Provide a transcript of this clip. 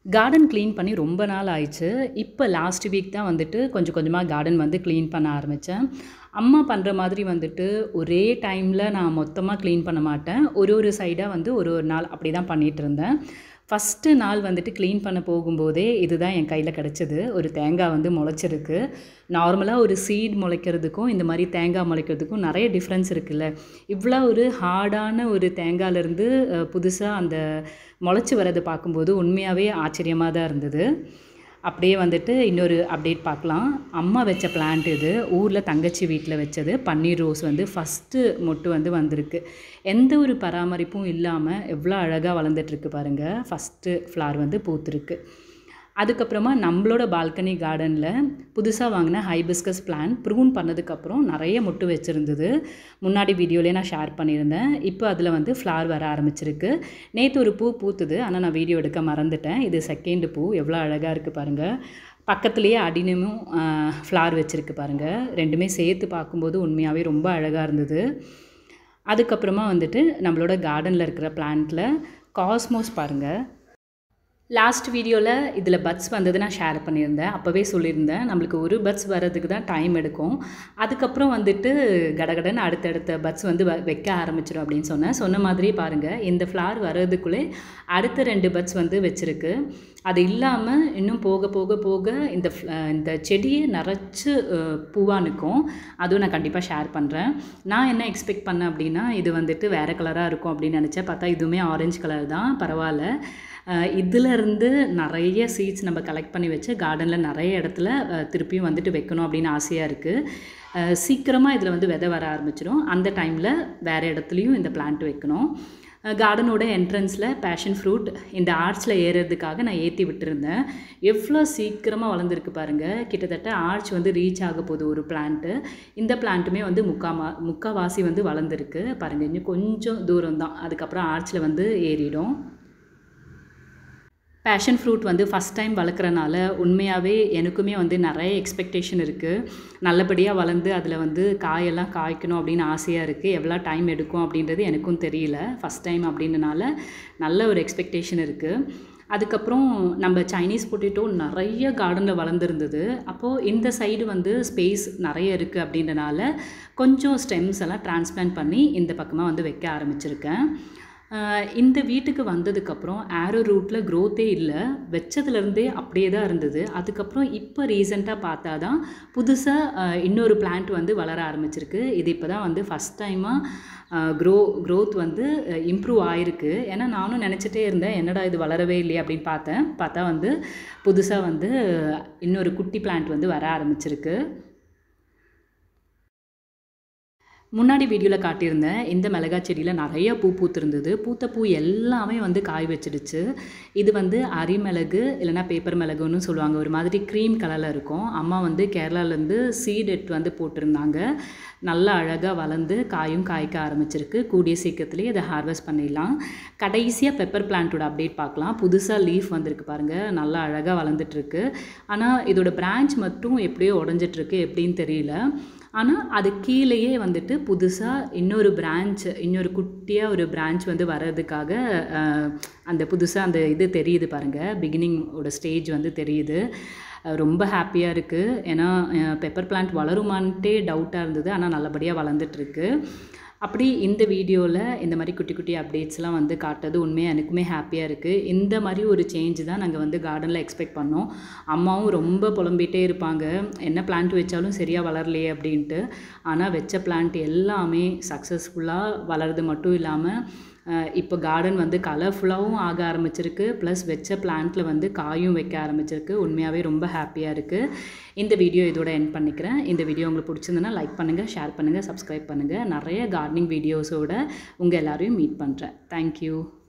garden clean பண்ணி ரொம்ப நாள் ஆயிடுச்சு இப்போ லாஸ்ட் வீக் தான் வந்துட்டு கொஞ்சம் கொஞ்சமாக கார்டன் வந்து க்ளீன் பண்ண ஆரம்பித்தேன் அம்மா பண்ணுற மாதிரி வந்துட்டு ஒரே டைமில் நான் மொத்தமாக க்ளீன் பண்ண மாட்டேன் ஒரு ஒரு சைடாக வந்து ஒரு ஒரு நாள் அப்படி தான் பண்ணிகிட்டு இருந்தேன் ஃபஸ்ட்டு நாள் வந்துட்டு க்ளீன் பண்ண போகும்போதே இதுதான் என் கையில் கிடச்சிது ஒரு தேங்காய் வந்து முளைச்சிருக்கு நார்மலாக ஒரு சீட் முளைக்கிறதுக்கும் இந்த மாதிரி தேங்காய் முளைக்கிறதுக்கும் நிறைய டிஃப்ரென்ஸ் இருக்குல்ல இவ்வளோ ஒரு ஹார்டான ஒரு தேங்காயிலேருந்து புதுசாக அந்த முளைச்சி வரதை பார்க்கும்போது உண்மையாகவே ஆச்சரியமாக தான் இருந்தது அப்படியே வந்துட்டு இன்னொரு அப்டேட் பார்க்கலாம் அம்மா வச்ச பிளான்ட் இது ஊரில் தங்கச்சி வீட்டில் வச்சது பன்னீர் ரோஸ் வந்து ஃபஸ்ட்டு மொட்டு வந்து வந்திருக்கு எந்த ஒரு பராமரிப்பும் இல்லாமல் எவ்வளோ அழகாக வளர்ந்துட்டுருக்கு பாருங்கள் ஃபஸ்ட்டு ஃப்ளார் வந்து பூத்துருக்கு அதுக்கப்புறமா நம்மளோட பால்கனி கார்டனில் புதுசாக வாங்கின ஹைபிஸ்கஸ் பிளான் ப்ரூன் பண்ணதுக்கப்புறம் நிறைய மொட்டு வச்சுருந்தது முன்னாடி வீடியோலேயே நான் ஷேர் பண்ணியிருந்தேன் இப்போ அதில் வந்து ஃப்ளார் வர ஆரம்பிச்சிருக்கு நேற்று ஒரு பூ பூத்துது ஆனால் நான் வீடியோ எடுக்க மறந்துட்டேன் இது செகண்ட் பூ எவ்வளோ அழகாக இருக்குது பாருங்கள் பக்கத்துலேயே அடினமும் ஃப்ளார் வச்சுருக்கு பாருங்கள் ரெண்டுமே சேர்த்து பார்க்கும்போது உண்மையாகவே ரொம்ப அழகாக இருந்தது அதுக்கப்புறமா வந்துட்டு நம்மளோட கார்டனில் இருக்கிற பிளான்ட்டில் காஸ்மோஸ் பாருங்கள் லாஸ்ட் வீடியோவில் இதில் பட்ஸ் வந்தது நான் ஷேர் பண்ணியிருந்தேன் அப்போவே சொல்லியிருந்தேன் நம்மளுக்கு ஒரு பட்ஸ் வர்றதுக்கு தான் டைம் எடுக்கும் அதுக்கப்புறம் வந்துட்டு கடகடன்னு அடுத்தடுத்த பட்ஸ் வந்து வ வைக்க ஆரம்பிச்சிடும் அப்படின்னு சொன்னேன் சொன்ன மாதிரி பாருங்கள் இந்த ஃப்ளார் வர்றதுக்குள்ளே அடுத்த ரெண்டு பட்ஸ் வந்து வச்சுருக்கு அது இல்லாமல் இன்னும் போக போக போக இந்த இந்த செடியை நிறச்சி பூவாக நிற்கும் அதுவும் நான் கண்டிப்பாக ஷேர் பண்ணுறேன் நான் என்ன எக்ஸ்பெக்ட் பண்ணேன் அப்படின்னா இது வந்துட்டு வேறு கலராக இருக்கும் அப்படின்னு நினச்சேன் பார்த்தா இதுவுமே ஆரஞ்சு கலர் தான் பரவாயில்ல இதிலருந்து நிறைய சீட்ஸ் நம்ம கலெக்ட் பண்ணி வச்சு கார்டனில் நிறைய இடத்துல திருப்பியும் வந்துட்டு வைக்கணும் அப்படின்னு ஆசையாக இருக்குது சீக்கிரமாக இதில் வந்து விதை வர ஆரம்பிச்சிடும் அந்த டைமில் வேறு இடத்துலையும் இந்த பிளான்ட் வைக்கணும் கார்டனோட என்ட்ரன்ஸில் பேஷன் ஃப்ரூட் இந்த ஆர்ட்ஸில் ஏறுறதுக்காக நான் ஏற்றி விட்டுருந்தேன் எவ்வளோ சீக்கிரமாக வளர்ந்துருக்கு பாருங்கள் கிட்டத்தட்ட ஆர்ச் வந்து ரீச் ஆக போகுது ஒரு பிளான்ட்டு இந்த பிளான்ட்டுமே வந்து முக்காமா முக்கால்வாசி வந்து வளர்ந்துருக்கு பாருங்கள் இன்னும் கொஞ்சம் தூரம் தான் அதுக்கப்புறம் ஆர்ச்சில் வந்து ஏறிடும் பேஷன் ஃப்ரூட் வந்து ஃபஸ்ட் டைம் வளர்க்குறனால உண்மையாகவே எனக்குமே வந்து நிறைய எக்ஸ்பெக்டேஷன் இருக்குது நல்லபடியாக வளர்ந்து அதில் வந்து காயெல்லாம் காய்க்கணும் அப்படின்னு ஆசையாக இருக்குது எவ்வளோ டைம் எடுக்கும் அப்படின்றது எனக்கும் தெரியல ஃபஸ்ட் டைம் அப்படின்றனால நல்ல ஒரு எக்ஸ்பெக்டேஷன் இருக்குது அதுக்கப்புறம் நம்ம சைனீஸ் பொட்டேட்டோ நிறைய கார்டனில் வளர்ந்துருந்தது அப்போது இந்த சைடு வந்து ஸ்பேஸ் நிறைய இருக்குது அப்படின்றனால கொஞ்சம் ஸ்டெம்ஸ் எல்லாம் டிரான்ஸ்பிளான்ட் பண்ணி இந்த பக்கமாக வந்து வைக்க ஆரம்பிச்சிருக்கேன் இந்த வீட்டுக்கு வந்ததுக்கப்புறம் ஆரோ ரூட்டில் க்ரோத்தே இல்லை வச்சதுலேருந்தே அப்படியே தான் இருந்தது அதுக்கப்புறம் இப்போ ரீசெண்டாக பார்த்தா தான் புதுசாக இன்னொரு பிளான்ட் வந்து வளர ஆரம்பிச்சிருக்கு இது இப்போ தான் வந்து ஃபஸ்ட் டைமாக க்ரோ க்ரோத் வந்து இம்ப்ரூவ் ஆகிருக்கு ஏன்னா நானும் நினச்சிட்டே இருந்தேன் என்னடா இது வளரவே இல்லையே அப்படின்னு பார்த்தேன் பார்த்தா வந்து புதுசாக வந்து இன்னொரு குட்டி பிளான்ட் வந்து வர ஆரம்பிச்சிருக்கு முன்னாடி வீடியோவில் காட்டியிருந்தேன் இந்த மிளகா செடியில் நிறைய பூ பூத்திருந்தது பூத்த பூ எல்லாமே வந்து காய் வச்சிடுச்சு இது வந்து அரிமிளகு இல்லைனா பேப்பர் மிளகுன்னு சொல்லுவாங்க ஒரு மாதிரி க்ரீம் கலரில் இருக்கும் அம்மா வந்து கேரளாலேருந்து சீட் எடுத்து வந்து போட்டிருந்தாங்க நல்லா அழகாக வளர்ந்து காயும் காய்க்க ஆரம்பிச்சிருக்கு கூடிய சீக்கிரத்துலேயே இதை ஹார்வெஸ்ட் பண்ணிடலாம் கடைசியாக பெப்பர் பிளான்ட்டோட அப்டேட் பார்க்கலாம் புதுசாக லீஃப் வந்திருக்கு பாருங்கள் நல்லா அழகாக வளர்ந்துட்டுருக்கு ஆனால் இதோட பிரான்ச் மட்டும் எப்படியோ உடஞ்சிட்ருக்கு எப்படின்னு தெரியல ஆனால் அது கீழேயே வந்துட்டு புதுசாக இன்னொரு பிரான்ச் இன்னொரு குட்டியாக ஒரு பிரான்ச் வந்து வர்றதுக்காக அந்த புதுசாக அந்த இது தெரியுது பாருங்கள் பிகினிங்கோட ஸ்டேஜ் வந்து தெரியுது ரொம்ப ஹாப்பியாக இருக்குது ஏன்னா பெப்பர் பிளான்ட் வளருமான்ட்டே டவுட்டாக இருந்தது ஆனால் நல்லபடியாக வளர்ந்துட்டுருக்கு அப்படி இந்த வீடியோவில் இந்த மாதிரி குட்டி குட்டி அப்டேட்ஸ்லாம் வந்து காட்டுறது உண்மையாக எனக்குமே ஹாப்பியாக இருக்குது இந்த மாதிரி ஒரு சேஞ்ச் தான் நாங்கள் வந்து கார்டனில் எக்ஸ்பெக்ட் பண்ணோம் அம்மாவும் ரொம்ப புலம்பிகிட்டே இருப்பாங்க என்ன பிளான்ட் வச்சாலும் சரியாக வளரலையே அப்படின்ட்டு ஆனால் வச்ச பிளான்ட் எல்லாமே சக்ஸஸ்ஃபுல்லாக வளருது மட்டும் இல்லாமல் இப்போ கார்டன் வந்து கலர்ஃபுல்லாகவும் ஆக ஆரம்பிச்சிருக்கு ப்ளஸ் வச்ச பிளான்ட்டில் வந்து காயும் வைக்க ஆரம்பிச்சிருக்கு உண்மையாகவே ரொம்ப ஹாப்பியாக இருக்குது இந்த வீடியோ இதோட என் பண்ணிக்கிறேன் இந்த வீடியோ உங்களுக்கு பிடிச்சிருந்ததுன்னா லைக் பண்ணுங்கள் ஷேர் பண்ணுங்கள் சப்ஸ்கிரைப் பண்ணுங்கள் நிறைய கார்டனிங் வீடியோஸோட உங்கள் எல்லோரையும் மீட் பண்ணுறேன் தேங்க்யூ